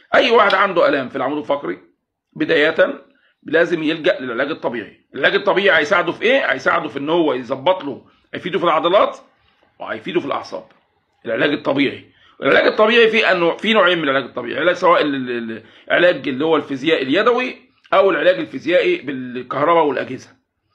اي واحد عنده الام في العمود الفقري بدايه لازم يلجا للعلاج الطبيعي العلاج الطبيعي هيساعده في ايه هيساعده في ان هو يظبط له هيفيده في العضلات وهيفيده في الاعصاب العلاج الطبيعي العلاج الطبيعي في انه في نوعين من العلاج الطبيعي علاج سواء ال- ال- العلاج اللي هو الفيزيائي اليدوي او العلاج الفيزيائي بالكهرباء والاجهزه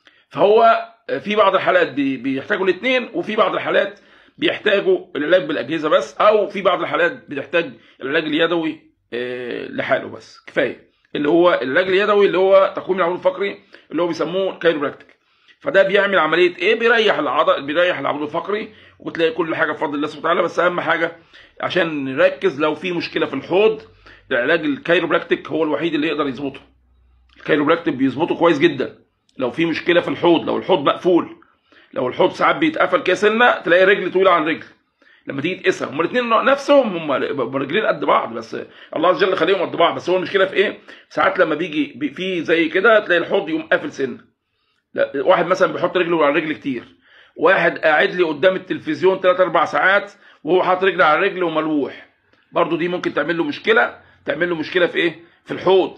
فهو في بعض الحالات بي- بيحتاجوا الاثنين وفي بعض الحالات بيحتاجوا العلاج بالاجهزه بس او في بعض الحالات بتحتاج العلاج اليدوي آه، لحاله بس كفايه اللي هو العلاج اليدوي اللي هو تقويم العمود الفقري اللي هو بيسموه كايروبراكتيك فده بيعمل عمليه ايه بيريح العضل بيريح العمود الفقري وتلاقي كل حاجه بفضل الله سبحانه وتعالى بس اهم حاجه عشان نركز لو في مشكله في الحوض العلاج الكايروبراكتيك هو الوحيد اللي يقدر يظبطه الكايروبراكتيك بيظبطه كويس جدا لو في مشكله في الحوض لو الحوض مقفول لو الحوض ساعات بيتقفل كده سنه تلاقي رجل طويله عن رجل لما تيجي تقيسها هما الاثنين نفسهم هما رجلين قد بعض بس الله عز وجل خليهم قد بعض بس هو المشكله في ايه؟ ساعات لما بيجي بي- في زي كده تلاقي الحوض يقوم قافل سنه لا واحد مثلا بيحط رجله على رجل كتير واحد قاعد لي قدام التلفزيون 3 4 ساعات وهو حاطط رجل على رجل وملوح برضو دي ممكن تعمل له مشكله تعمل له مشكله في ايه؟ في الحوض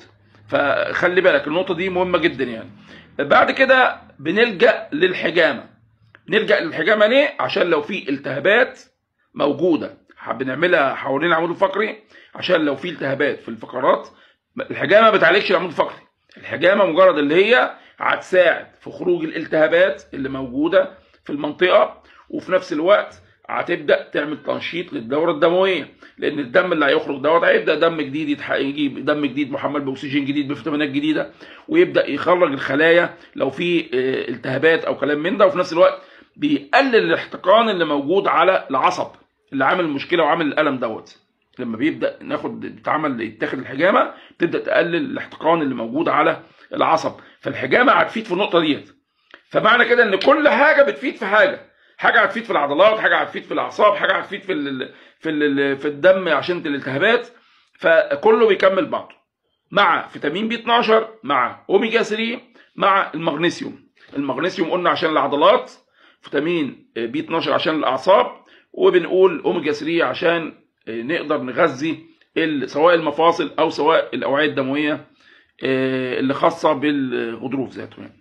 فخلي بالك النقطه دي مهمه جدا يعني بعد كده بنلجا للحجامه نلجا للحجامه ليه؟ عشان لو في التهابات موجوده بنعملها حوالين العمود الفقري عشان لو في التهابات في الفقرات الحجامه ما بتعالجش العمود الفقري الحجامه مجرد اللي هي هتساعد في خروج الالتهابات اللي موجوده في المنطقه وفي نفس الوقت هتبدا تعمل تنشيط للدوره الدمويه لان الدم اللي هيخرج دوت هيبدا دم جديد يتح- يجيب دم جديد محمل باكسجين جديد بفيتامينات جديده ويبدا يخرج الخلايا لو في آه، التهابات او كلام من ده وفي نفس الوقت بيقلل الاحتقان اللي موجود على العصب اللي عامل المشكله وعامل الالم دوت لما بيبدا ناخد بتعمل يتاخد الحجامه تبدا تقلل الاحتقان اللي موجود على العصب فالحجامه هتفيد في النقطه ديت فمعنى كده ان كل حاجه بتفيد في حاجه حاجه هتفيد في العضلات حاجه هتفيد في الاعصاب حاجه هتفيد في ال في ال في الدم عشان الالتهابات فكله بيكمل بعضه مع فيتامين بي 12 مع اوميجا 3 مع المغنيسيوم المغنيسيوم قلنا عشان العضلات فيتامين بي 12 عشان الاعصاب وبنقول اوميجا 3 عشان نقدر نغذي ال- سواء المفاصل او سواء الاوعيه الدمويه آه، اللي خاصه بالغضروف ذاته يعني.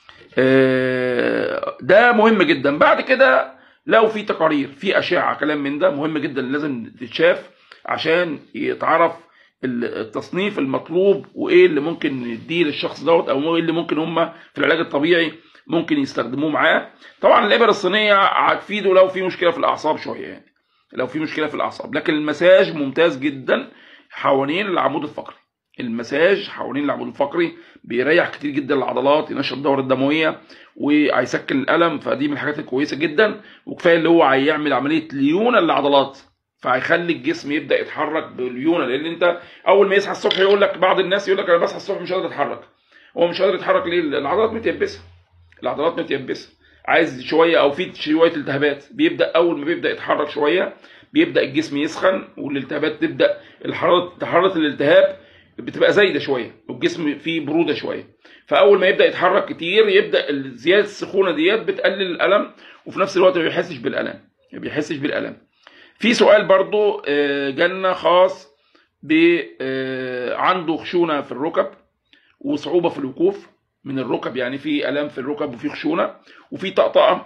آه، ده مهم جدا بعد كده لو في تقارير في اشعه كلام من ده مهم جدا لازم تتشاف عشان يتعرف التصنيف المطلوب وايه اللي ممكن نديه للشخص دوت او ايه اللي ممكن هم في العلاج الطبيعي ممكن يستخدموه معاه طبعا الابر الصينيه هتفيده لو في مشكله في الاعصاب شويه يعني لو في مشكله في الاعصاب لكن المساج ممتاز جدا حوالين العمود الفقري المساج حوالين العمود الفقري بيريح كتير جدا العضلات ينشط الدوره الدمويه وهيسكن الالم فدي من الحاجات الكويسه جدا وكفايه اللي هو هيعمل عمليه ليونه للعضلات فهيخلي الجسم يبدا يتحرك بالليونه لان انت اول ما يصحى الصبح يقول لك بعض الناس يقول لك انا بصحى الصبح مش قادر اتحرك هو مش قادر يتحرك ليه العضلات متيبسه العضلات متيبسه عايز شويه او في شويه التهابات بيبدا اول ما بيبدا يتحرك شويه بيبدا الجسم يسخن والالتهابات تبدا الحراره حراره الالتهاب بتبقى زايده شويه والجسم فيه بروده شويه فاول ما يبدا يتحرك كتير يبدا زياده السخونه ديت بتقلل الالم وفي نفس الوقت ما بيحسش بالالم ما بيحسش بالالم في سؤال برضو آه، جالنا خاص ب آه، عنده خشونه في الركب وصعوبه في الوقوف من الركب يعني في الام في الركب وفي خشونه وفي طقطقه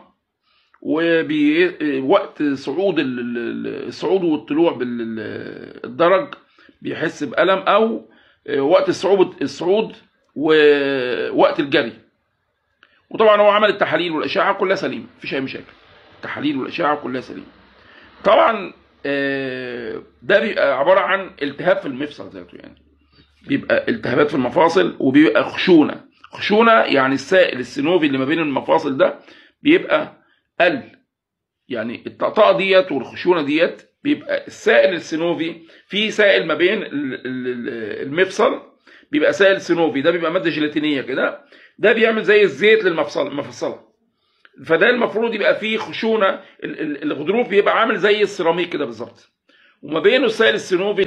ووقت صعود ال- ال- الصعود والطلوع بالدرج بيحس بألم أو وقت الصعود الصعود ووقت الجري وطبعا هو عمل التحاليل والأشعة كلها سليمة مفيش أي مشاكل التحاليل والأشعة كلها سليمة طبعا آه، ده بيبقى عبارة عن التهاب في المفصل ذاته يعني بيبقى التهابات في المفاصل وبيبقى خشونة خشونة يعني السائل السينوفي اللي ما بين المفاصل ده بيبقى قل يعني الطقطقه ديت والخشونه ديت بيبقى السائل السينوفي في سائل ما بين ال- ال- ال- المفصل بيبقى سائل سينوفي ده بيبقى ماده جيلاتينيه كده ده بيعمل زي الزيت للمفصل المفصله فده المفروض يبقى فيه خشونه ال- ال- الغضروف بيبقى عامل زي السيراميك كده بالظبط وما بينه السائل السينوفي